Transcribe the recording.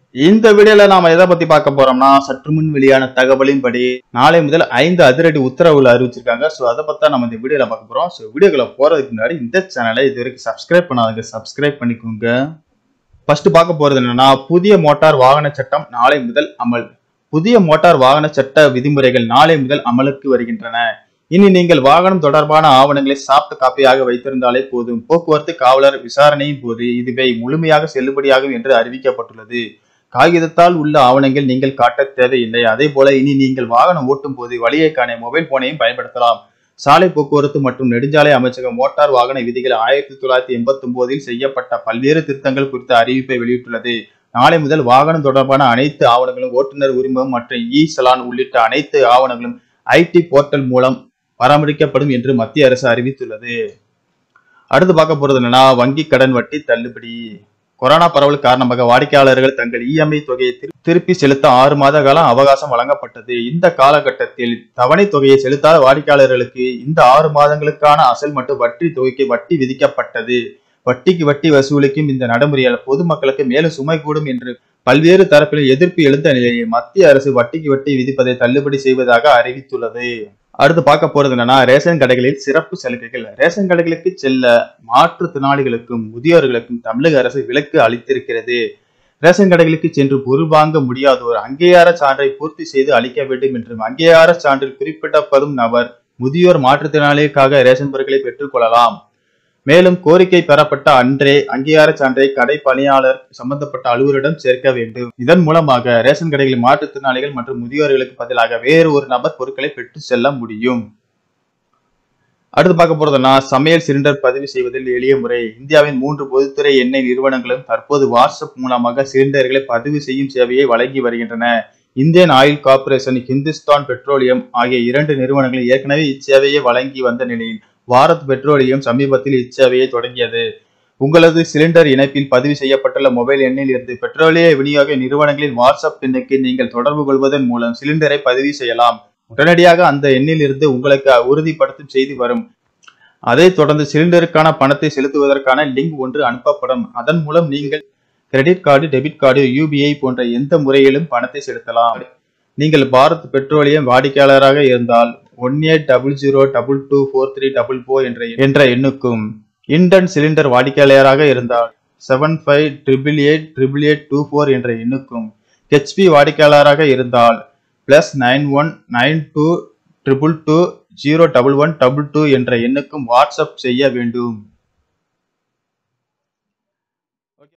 இந்த வீடியோல நாம எதை பத்தி பார்க்க போறோம்னா சற்று முன் வெளியான தகவலின்படி நாளை முதல் ஐந்து அதிரடி உத்தரவுகள் அறிவிச்சிருக்காங்க ஸோ அதை பத்தி நம்ம இந்த வீடியோல பார்க்க போறோம் ஸோ வீடியோக்குள்ள போறதுக்கு முன்னாடி இந்த சேனலை இது வரைக்கும் சப்ஸ்கிரைப் பண்ணாதவங்க சப்ஸ்கிரைப் பண்ணிக்கோங்க ஃபர்ஸ்ட் பார்க்க போறது என்னன்னா புதிய மோட்டார் வாகன சட்டம் நாளை முதல் அமல் புதிய மோட்டார் வாகன சட்ட விதிமுறைகள் நாளை முதல் அமலுக்கு வருகின்றன இனி நீங்கள் வாகனம் தொடர்பான ஆவணங்களை சாஃப்ட் காப்பியாக வைத்திருந்தாலே போதும் போக்குவரத்து காவலர் விசாரணையின் போது இதுவே முழுமையாக செல்லுபடியாகும் என்று அறிவிக்கப்பட்டுள்ளது காகிதத்தால் உள்ள ஆவணங்கள் நீங்கள் காட்ட தேவையில்லை அதே போல இனி நீங்கள் வாகனம் ஓட்டும் போது வழியை காண மொபைல் போனையும் பயன்படுத்தலாம் சாலை போக்குவரத்து மற்றும் நெடுஞ்சாலை அமைச்சகம் மோட்டார் வாகன விதிகள் ஆயிரத்தி தொள்ளாயிரத்தி எண்பத்தி ஒன்பதில் செய்யப்பட்ட பல்வேறு திருத்தங்கள் குறித்த அறிவிப்பை வெளியிட்டுள்ளது நாளை முதல் வாகனம் தொடர்பான அனைத்து ஆவணங்களும் ஓட்டுநர் உரிமம் மற்றும் இ சலான் உள்ளிட்ட அனைத்து ஆவணங்களும் ஐடி போர்ட்டல் மூலம் பராமரிக்கப்படும் என்று மத்திய அரசு அறிவித்துள்ளது அடுத்து பார்க்க போறது என்னன்னா வங்கி கடன் வட்டி தள்ளுபடி கொரோனா பரவல் காரணமாக வாடிக்கையாளர்கள் தங்கள் இஎம்ஐ தொகையை திரு- திருப்பி செலுத்த ஆறு மாத காலம் அவகாசம் வழங்கப்பட்டது இந்த காலகட்டத்தில் தவணை தொகையை செலுத்தாத வாடிக்கையாளர்களுக்கு இந்த ஆறு மாதங்களுக்கான அசல் மற்றும் வட்டி தொகைக்கு வட்டி விதிக்கப்பட்டது வட்டிக்கு வட்டி வசூலிக்கும் இந்த நடைமுறையால் பொதுமக்களுக்கு மேலும் சுமை கூடும் என்று பல்வேறு தரப்பில் எதிர்ப்பு எழுந்த நிலையில் மத்திய அரசு வட்டிக்கு வட்டி விதிப்பதை தள்ளுபடி செய்வதாக அறிவித்துள்ளது அடுத்து பார்க்க போறது என்னன்னா ரேஷன் கடைகளில் சிறப்பு சலுகைகள் ரேஷன் கடைகளுக்கு செல்ல மாற்றுத்திறனாளிகளுக்கும் முதியோர்களுக்கும் தமிழக அரசு விலக்கு அளித்திருக்கிறது ரேஷன் கடைகளுக்கு சென்று பொருள் வாங்க முடியாதோர் அங்கீகார சான்றை பூர்த்தி செய்து அளிக்க வேண்டும் என்றும் அங்கீகார சான்றில் குறிப்பிடப்படும் நபர் முதியோர் மாற்றுத்திறனாளிகளுக்காக ரேஷன் பொருட்களை பெற்றுக் கொள்ளலாம் மேலும் கோரிக்கை பெறப்பட்ட அன்றே அங்கீகார சான்றை கடை பணியாளர் சம்பந்தப்பட்ட அலுவலரிடம் சேர்க்க வேண்டும் இதன் மூலமாக ரேஷன் கடைகளில் மாற்றுத்திறனாளிகள் மற்றும் முதியோர்களுக்கு பதிலாக வேறு ஒரு நபர் பொருட்களை பெற்று செல்ல முடியும் அடுத்து பார்க்க போறதுன்னா சமையல் சிலிண்டர் பதிவு செய்வதில் எளிய முறை இந்தியாவின் மூன்று பொதுத்துறை எண்ணெய் நிறுவனங்களும் தற்போது வாட்ஸ்அப் மூலமாக சிலிண்டர்களை பதிவு செய்யும் சேவையை வழங்கி வருகின்றன Indian oil corporation Hindustan petroleum ஆகிய இரண்டு நிறுவனங்கள் ஏற்கனவே இச்சேவையை வழங்கி வந்த நிலையில் பாரத் பெட்ரோலியம் சமீபத்தில் இச்சேவையை தொடங்கியது உங்களது சிலிண்டர் இணைப்பில் பதிவு செய்யப்பட்டுள்ள மொபைல் எண்ணில் இருந்து பெட்ரோலிய விநியோக நிறுவனங்களின் வாட்ஸ்அப் எண்ணுக்கு நீங்கள் தொடர்பு கொள்வதன் மூலம் சிலிண்டரை பதிவு செய்யலாம் உடனடியாக அந்த எண்ணில் இருந்து உங்களுக்கு உறுதிப்படுத்தும் செய்தி வரும் அதைத் தொடர்ந்து சிலிண்டருக்கான பணத்தை செலுத்துவதற்கான லிங்க் ஒன்று அனுப்பப்படும் அதன் மூலம் நீங்கள் credit card debit card UPI போன்ற எந்த முறையிலும் பணத்தை செலுத்தலாம் நீங்கள் பாரத் பெட்ரோலியம் வாடிக்கையாளராக இருந்தால் one eight double zero double two four three double four என்ற என்ற எண்ணுக்கும் இண்டன் சிலிண்டர் வாடிக்கையாளராக இருந்தால் seven five triple eight triple eight two four என்ற எண்ணுக்கும் ஹெச்பி வாடிக்கையாளராக இருந்தால் plus nine one nine two triple two zero double one double two என்ற எண்ணுக்கும் வாட்ஸ்அப் செய்ய வேண்டும்